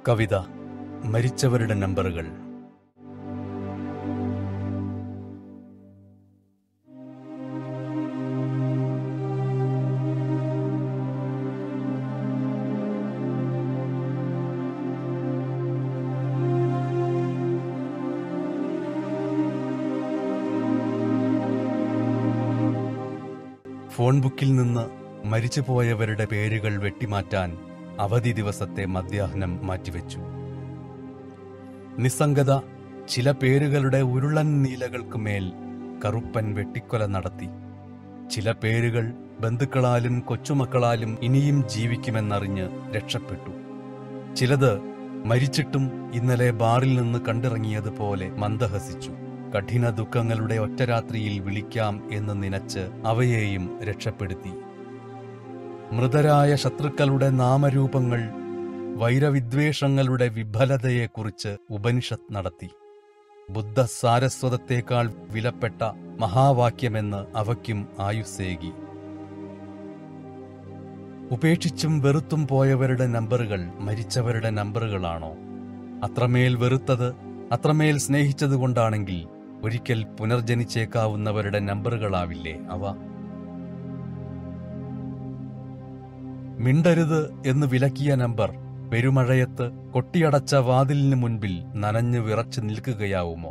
കവിത മരിച്ചവരുടെ നമ്പറുകൾ ഫോൺ ബുക്കിൽ നിന്ന് മരിച്ചുപോയവരുടെ പേരുകൾ വെട്ടിമാറ്റാൻ അവധി ദിവസത്തെ മധ്യാഹ്നം മാറ്റിവെച്ചു നിസ്സംഗത ചില പേരുകളുടെ ഉരുളൻ നീലകൾക്ക് മേൽ കറുപ്പൻ വെട്ടിക്കൊല നടത്തി ചില പേരുകൾ ബന്ധുക്കളാലും കൊച്ചുമക്കളാലും ഇനിയും ജീവിക്കുമെന്നറിഞ്ഞ് രക്ഷപ്പെട്ടു ചിലത് മരിച്ചിട്ടും ഇന്നലെ ബാറിൽ നിന്ന് കണ്ടിറങ്ങിയതുപോലെ മന്ദഹസിച്ചു കഠിന ദുഃഖങ്ങളുടെ ഒറ്റരാത്രിയിൽ വിളിക്കാം എന്ന് നനച്ച് അവയെയും രക്ഷപ്പെടുത്തി മൃതരായ ശത്രുക്കളുടെ നാമരൂപങ്ങൾ വൈരവിദ്വേഷങ്ങളുടെ വിഫലതയെക്കുറിച്ച് ഉപനിഷത്ത് നടത്തി ബുദ്ധ സാരസ്വതത്തേക്കാൾ വിലപ്പെട്ട മഹാവാക്യമെന്ന് അവയ്ക്കും ആയുസ്സേകി ഉപേക്ഷിച്ചും വെറുത്തും പോയവരുടെ നമ്പറുകൾ മരിച്ചവരുടെ നമ്പറുകളാണോ അത്രമേൽ വെറുത്തത് അത്രമേൽ സ്നേഹിച്ചതുകൊണ്ടാണെങ്കിൽ ഒരിക്കൽ പുനർജനിച്ചേക്കാവുന്നവരുടെ നമ്പറുകളാവില്ലേ അവ മിണ്ടരുത് എന്ന് വിലക്കിയ നമ്പർ പെരുമഴയത്ത് കൊട്ടിയടച്ച വാതിലിന് മുൻപിൽ നനഞ്ഞു വിറച്ചു നിൽക്കുകയാവുമോ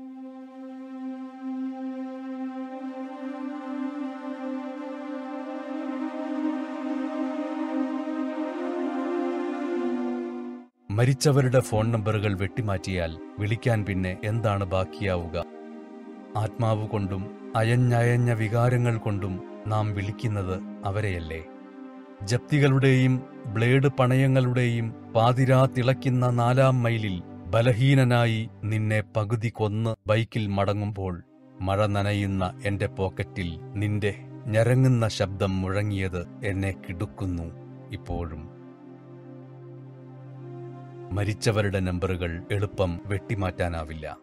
മരിച്ചവരുടെ ഫോൺ നമ്പറുകൾ വെട്ടിമാറ്റിയാൽ വിളിക്കാൻ പിന്നെ എന്താണ് ബാക്കിയാവുക ആത്മാവ് കൊണ്ടും അയഞ്ഞയഞ്ഞ വികാരങ്ങൾ കൊണ്ടും നാം വിളിക്കുന്നത് അവരെയല്ലേ ജപ്തികളുടെയും ബ്ലേഡ് പണയങ്ങളുടെയും പാതിരാ തിളയ്ക്കുന്ന നാലാം മൈലിൽ ബലഹീനനായി നിന്നെ പകുതി കൊന്ന് ബൈക്കിൽ മടങ്ങുമ്പോൾ മഴ നനയുന്ന എന്റെ പോക്കറ്റിൽ നിന്റെ ഞരങ്ങുന്ന ശബ്ദം മുഴങ്ങിയത് എന്നെ കിടുക്കുന്നു ഇപ്പോഴും മരിച്ചവരുടെ നമ്പറുകൾ എളുപ്പം വെട്ടിമാറ്റാനാവില്ല